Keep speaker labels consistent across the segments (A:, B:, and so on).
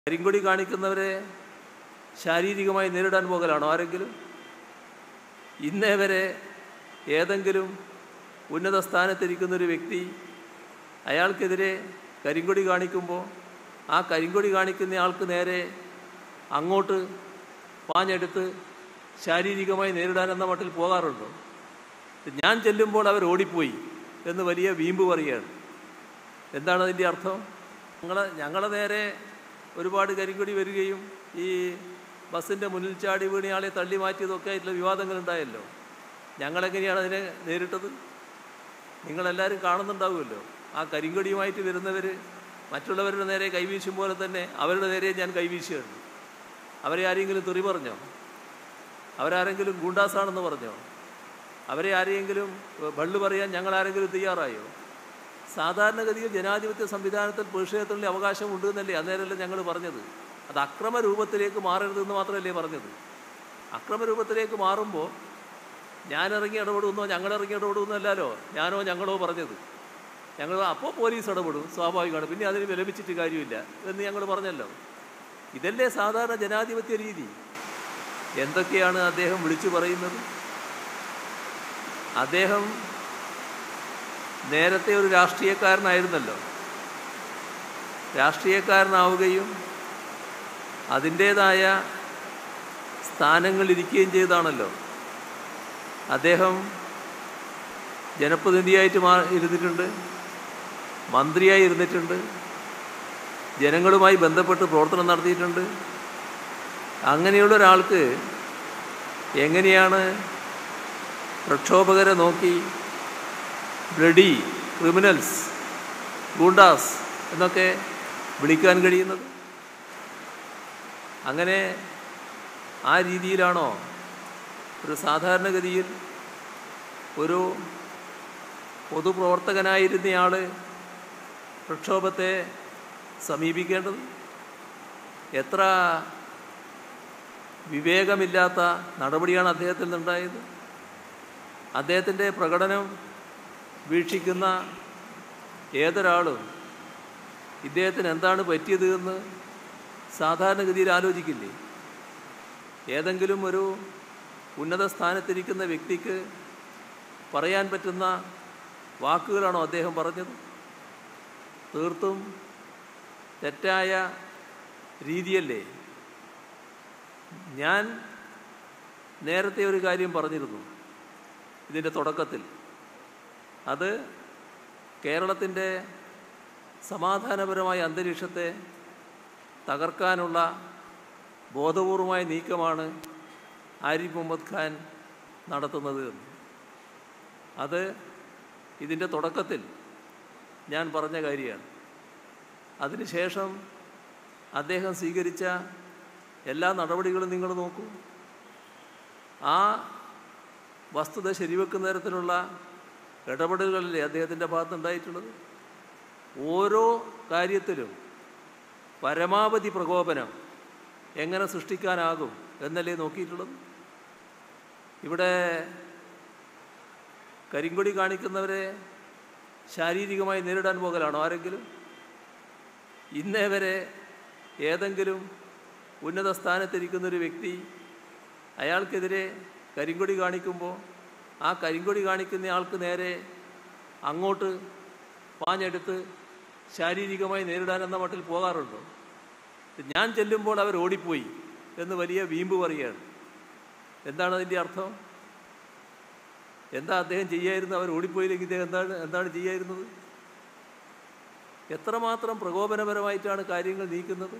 A: കരിങ്കൊടി കാണിക്കുന്നവരെ ശാരീരികമായി നേരിടാൻ പോകലാണോ ആരെങ്കിലും ഇന്നേ വരെ ഏതെങ്കിലും ഉന്നത സ്ഥാനത്തിരിക്കുന്ന ഒരു വ്യക്തി അയാൾക്കെതിരെ കരിങ്കൊടി കാണിക്കുമ്പോൾ ആ കരിങ്കൊടി കാണിക്കുന്ന ആൾക്ക് നേരെ അങ്ങോട്ട് പാഞ്ഞെടുത്ത് ശാരീരികമായി നേരിടാൻ എന്ന മട്ടിൽ പോകാറുണ്ടോ ഞാൻ ചെല്ലുമ്പോൾ അവർ ഓടിപ്പോയി എന്ന് വലിയ വീമ്പ് പറയുകയാണ് എന്താണ് അതിൻ്റെ അർത്ഥം ഞങ്ങളെ ഞങ്ങളെ നേരെ ഒരുപാട് കരിങ്കൊടി വരികയും ഈ ബസ്സിൻ്റെ മുന്നിൽ ചാടി വീണിയാളെ തള്ളി മാറ്റിയതൊക്കെ ആയിട്ടുള്ള വിവാദങ്ങളുണ്ടായല്ലോ ഞങ്ങളെങ്ങനെയാണ് അതിനെ നേരിട്ടത് നിങ്ങളെല്ലാവരും കാണുന്നുണ്ടാവുമല്ലോ ആ കരിങ്കൊടിയുമായിട്ട് വരുന്നവർ മറ്റുള്ളവരുടെ നേരെ കൈവീശും പോലെ തന്നെ അവരുടെ നേരെ ഞാൻ കൈവീശുകയാണ് അവരെ ആരെങ്കിലും തെറി പറഞ്ഞോ അവരാരെങ്കിലും ഗൂണ്ടാസാണെന്ന് പറഞ്ഞോ അവരെ ആരെയെങ്കിലും ബള്ളു പറയാൻ ഞങ്ങൾ ആരെങ്കിലും തയ്യാറായോ സാധാരണഗതിയിൽ ജനാധിപത്യ സംവിധാനത്തിൽ പ്രതിഷേധത്തിനുള്ള അവകാശമുണ്ട് എന്നല്ലേ അന്നേരമല്ലേ ഞങ്ങൾ പറഞ്ഞത് അത് അക്രമ രൂപത്തിലേക്ക് മാറരുതെന്ന് മാത്രമല്ലേ പറഞ്ഞത് അക്രമ രൂപത്തിലേക്ക് മാറുമ്പോൾ ഞാൻ ഇറങ്ങി ഇടപെടുന്നോ ഞങ്ങൾ ഇറങ്ങി ഇടപെടുന്നോ അല്ലല്ലോ ഞാനോ ഞങ്ങളോ പറഞ്ഞത് ഞങ്ങൾ അപ്പോൾ പോലീസ് ഇടപെടും സ്വാഭാവികമാണ് പിന്നെ അതിന് വിലപിച്ചിട്ട് കാര്യമില്ല എന്ന് ഞങ്ങൾ പറഞ്ഞല്ലോ ഇതല്ലേ സാധാരണ ജനാധിപത്യ രീതി എന്തൊക്കെയാണ് അദ്ദേഹം വിളിച്ചു പറയുന്നത് അദ്ദേഹം നേരത്തെ ഒരു രാഷ്ട്രീയക്കാരനായിരുന്നല്ലോ രാഷ്ട്രീയക്കാരനാവുകയും അതിൻ്റേതായ സ്ഥാനങ്ങളിരിക്കുകയും ചെയ്താണല്ലോ അദ്ദേഹം ജനപ്രതിനിധിയായിട്ട് മാ ഇരുന്നിട്ടുണ്ട് മന്ത്രിയായി ഇരുന്നിട്ടുണ്ട് ജനങ്ങളുമായി ബന്ധപ്പെട്ട് പ്രവർത്തനം നടത്തിയിട്ടുണ്ട് അങ്ങനെയുള്ള ഒരാൾക്ക് എങ്ങനെയാണ് പ്രക്ഷോഭകരെ നോക്കി ബ്ലഡി ക്രിമിനൽസ് ഗൂണ്ടാസ് എന്നൊക്കെ വിളിക്കാൻ കഴിയുന്നത് അങ്ങനെ ആ രീതിയിലാണോ ഒരു സാധാരണഗതിയിൽ ഒരു പൊതുപ്രവർത്തകനായിരുന്നയാൾ പ്രക്ഷോഭത്തെ സമീപിക്കേണ്ടത് എത്ര വിവേകമില്ലാത്ത നടപടിയാണ് അദ്ദേഹത്തിൽ നിന്നുണ്ടായത് അദ്ദേഹത്തിൻ്റെ പ്രകടനം വീക്ഷിക്കുന്ന ഏതൊരാളും ഇദ്ദേഹത്തിന് എന്താണ് പറ്റിയത് എന്ന് സാധാരണഗതിയിൽ ആലോചിക്കില്ലേ ഏതെങ്കിലും ഒരു ഉന്നത സ്ഥാനത്തിരിക്കുന്ന വ്യക്തിക്ക് പറയാൻ പറ്റുന്ന വാക്കുകളാണോ അദ്ദേഹം പറഞ്ഞത് തീർത്തും തെറ്റായ രീതിയല്ലേ ഞാൻ നേരത്തെ ഒരു കാര്യം പറഞ്ഞിരുന്നു ഇതിൻ്റെ തുടക്കത്തിൽ അത് കേരളത്തിൻ്റെ സമാധാനപരമായ അന്തരീക്ഷത്തെ തകർക്കാനുള്ള ബോധപൂർവമായ നീക്കമാണ് ആരിഫ് മുഹമ്മദ് ഖാൻ നടത്തുന്നത് എന്ന് അത് ഇതിൻ്റെ തുടക്കത്തിൽ ഞാൻ പറഞ്ഞ കാര്യമാണ് അതിനുശേഷം അദ്ദേഹം സ്വീകരിച്ച എല്ലാ നടപടികളും നിങ്ങൾ നോക്കൂ ആ വസ്തുത ശരിവെക്കുന്ന തരത്തിലുള്ള ഇടപെടലുകളല്ലേ അദ്ദേഹത്തിൻ്റെ ഭാഗത്തുണ്ടായിട്ടുള്ളത് ഓരോ കാര്യത്തിലും പരമാവധി പ്രകോപനം എങ്ങനെ സൃഷ്ടിക്കാനാകും എന്നല്ലേ നോക്കിയിട്ടുള്ളത് ഇവിടെ കരിങ്കൊടി കാണിക്കുന്നവരെ ശാരീരികമായി നേരിടാൻ പോകലാണോ ആരെങ്കിലും ഇന്നേ വരെ ഏതെങ്കിലും ഉന്നത സ്ഥാനത്തിരിക്കുന്ന ഒരു വ്യക്തി അയാൾക്കെതിരെ കരിങ്കൊടി കാണിക്കുമ്പോൾ ആ കരിങ്കൊടി കാണിക്കുന്ന ആൾക്ക് നേരെ അങ്ങോട്ട് പാഞ്ഞെടുത്ത് ശാരീരികമായി നേരിടാൻ എന്ന മട്ടിൽ പോകാറുണ്ടോ ഞാൻ ചെല്ലുമ്പോൾ അവർ ഓടിപ്പോയി എന്ന് വലിയ വീമ്പ് പറയുകയാണ് എന്താണ് അതിൻ്റെ അർത്ഥം എന്താ അദ്ദേഹം ചെയ്യായിരുന്നു അവർ ഓടിപ്പോയില്ലെങ്കിൽ ഇദ്ദേഹം എന്താണ് എന്താണ് ചെയ്യായിരുന്നത് എത്രമാത്രം പ്രകോപനപരമായിട്ടാണ് കാര്യങ്ങൾ നീക്കുന്നത്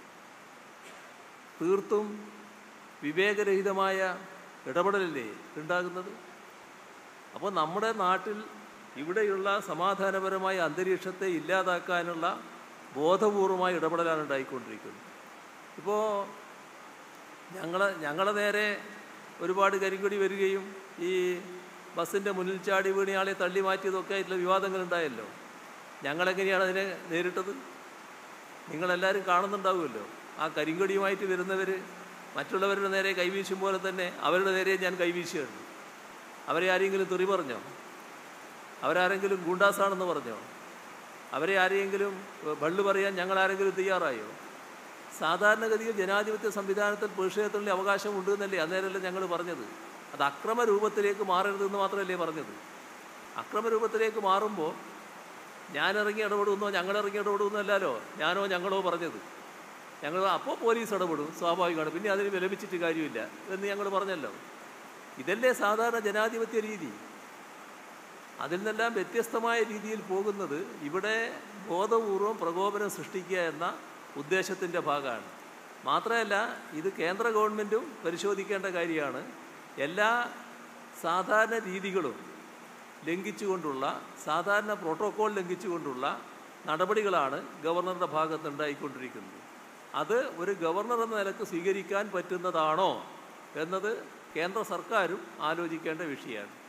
A: തീർത്തും വിവേകരഹിതമായ ഇടപെടലല്ലേ ഉണ്ടാകുന്നത് അപ്പോൾ നമ്മുടെ നാട്ടിൽ ഇവിടെയുള്ള സമാധാനപരമായ അന്തരീക്ഷത്തെ ഇല്ലാതാക്കാനുള്ള ബോധപൂർവമായ ഇടപെടലാണ് ഉണ്ടായിക്കൊണ്ടിരിക്കുന്നത് ഇപ്പോൾ ഞങ്ങളെ ഞങ്ങളെ നേരെ ഒരുപാട് കരിങ്കൊടി വരികയും ഈ ബസ്സിൻ്റെ മുന്നിൽ ചാടി വീണിയാളെ തള്ളി മാറ്റിയതൊക്കെ ആയിട്ടുള്ള വിവാദങ്ങളുണ്ടായല്ലോ ഞങ്ങളെങ്ങനെയാണ് അതിനെ നേരിട്ടത് നിങ്ങളെല്ലാവരും കാണുന്നുണ്ടാവുമല്ലോ ആ കരിങ്കൊടിയുമായിട്ട് വരുന്നവർ മറ്റുള്ളവരുടെ നേരെ കൈവീശും പോലെ തന്നെ അവരുടെ നേരെ ഞാൻ കൈവീശുകയാണ് അവരെ ആരെങ്കിലും തെറി പറഞ്ഞോ അവരാരെങ്കിലും ഗൂണ്ടാസാണെന്ന് പറഞ്ഞോ അവരെ ആരെയെങ്കിലും ബള്ളു പറയാൻ ഞങ്ങൾ ആരെങ്കിലും തയ്യാറായോ സാധാരണഗതിയിൽ ജനാധിപത്യ സംവിധാനത്തിൽ പ്രതിഷേധത്തിനുള്ള അവകാശമുണ്ട് എന്നല്ലേ അന്നേരമല്ലേ ഞങ്ങൾ പറഞ്ഞത് അത് അക്രമ രൂപത്തിലേക്ക് മാറരുതെന്ന് മാത്രമല്ലേ പറഞ്ഞത് അക്രമ രൂപത്തിലേക്ക് മാറുമ്പോൾ ഞാൻ ഇറങ്ങി ഇടപെടുന്നോ ഞങ്ങൾ ഇറങ്ങി ഇടപെടുന്നോ അല്ലല്ലോ ഞാനോ ഞങ്ങളോ പറഞ്ഞത് ഞങ്ങൾ അപ്പോൾ പോലീസ് ഇടപെടും സ്വാഭാവികമാണ് പിന്നെ അതിന് വിലപിച്ചിട്ട് കാര്യമില്ല എന്ന് ഞങ്ങൾ പറഞ്ഞല്ലോ ഇതല്ലേ സാധാരണ ജനാധിപത്യ രീതി അതിൽ നിന്നെല്ലാം വ്യത്യസ്തമായ രീതിയിൽ പോകുന്നത് ഇവിടെ ബോധപൂർവം പ്രകോപനം സൃഷ്ടിക്കുക എന്ന ഉദ്ദേശത്തിൻ്റെ ഭാഗമാണ് മാത്രമല്ല ഇത് കേന്ദ്ര ഗവൺമെൻറ്റും പരിശോധിക്കേണ്ട കാര്യമാണ് എല്ലാ സാധാരണ രീതികളും ലംഘിച്ചുകൊണ്ടുള്ള സാധാരണ പ്രോട്ടോക്കോൾ ലംഘിച്ചുകൊണ്ടുള്ള നടപടികളാണ് ഗവർണറുടെ ഭാഗത്ത് ഉണ്ടായിക്കൊണ്ടിരിക്കുന്നത് അത് ഒരു ഗവർണർ എന്ന നിലക്ക് സ്വീകരിക്കാൻ പറ്റുന്നതാണോ എന്നത് കേന്ദ്ര സർക്കാരും ആലോചിക്കേണ്ട വിഷയമാണ്